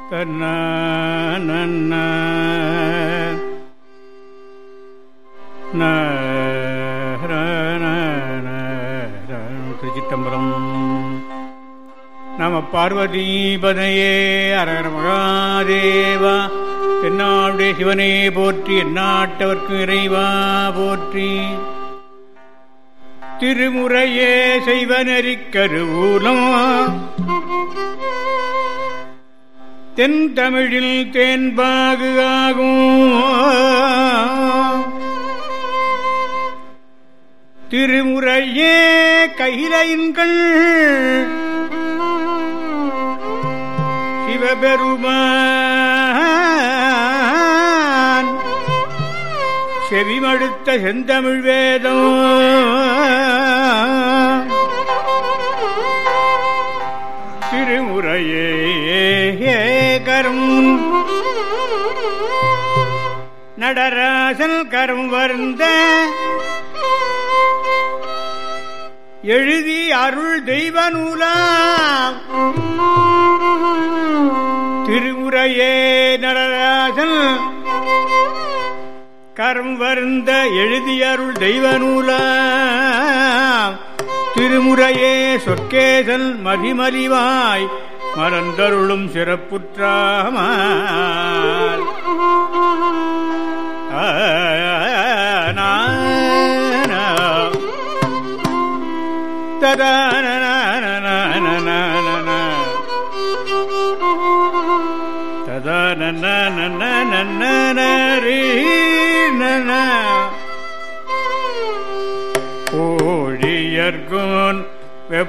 கண்ண திருச்சிட்டம்பரம் நம பார்வதீபதையே அரகர மகாதேவா தென்னாவுடைய சிவனே போற்றி எந்நாட்டவர்க்கு இறைவா போற்றி திருமுறையே செய்வனரிக் கருவூலம் தென் தமிழில் தேன்பாகு ஆகும் திருமுறையே கையிலையின்கள் சிவபெருமான் செவிமடுத்த செந்தமிழ் வேதம் திருமுறையே கரும் நடராசன் கரும் வருந்த எழுதி அருள் தெய்வ நூலாம் திருமுறையே நடராசன் கரம் வருந்த எழுதி அருள் தெய்வ நூலாம் திருமுறையே சொற்கேசல் மதிமலிவாய் மறந்தருளும் சிறப்புற்றாமால் கோழியர்கோன்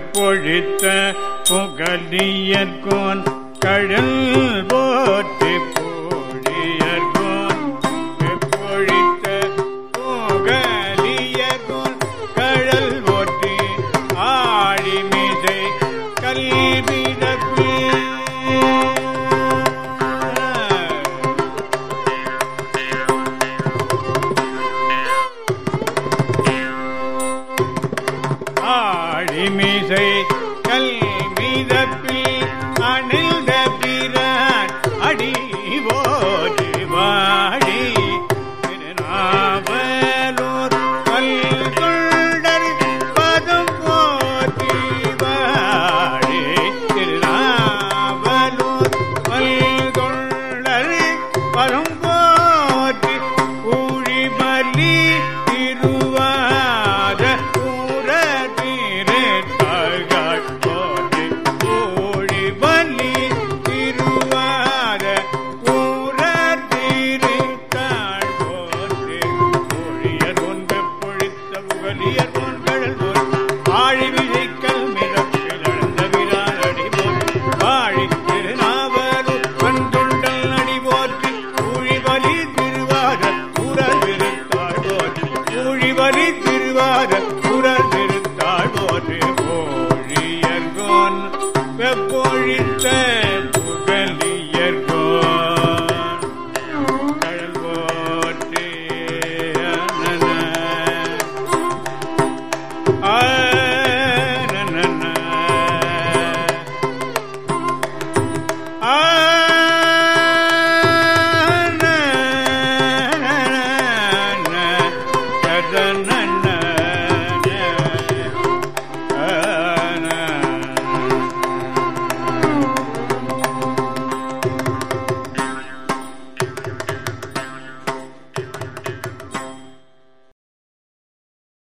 வெப்பொழித்த புகலியர்கோன் கழல் போற்றி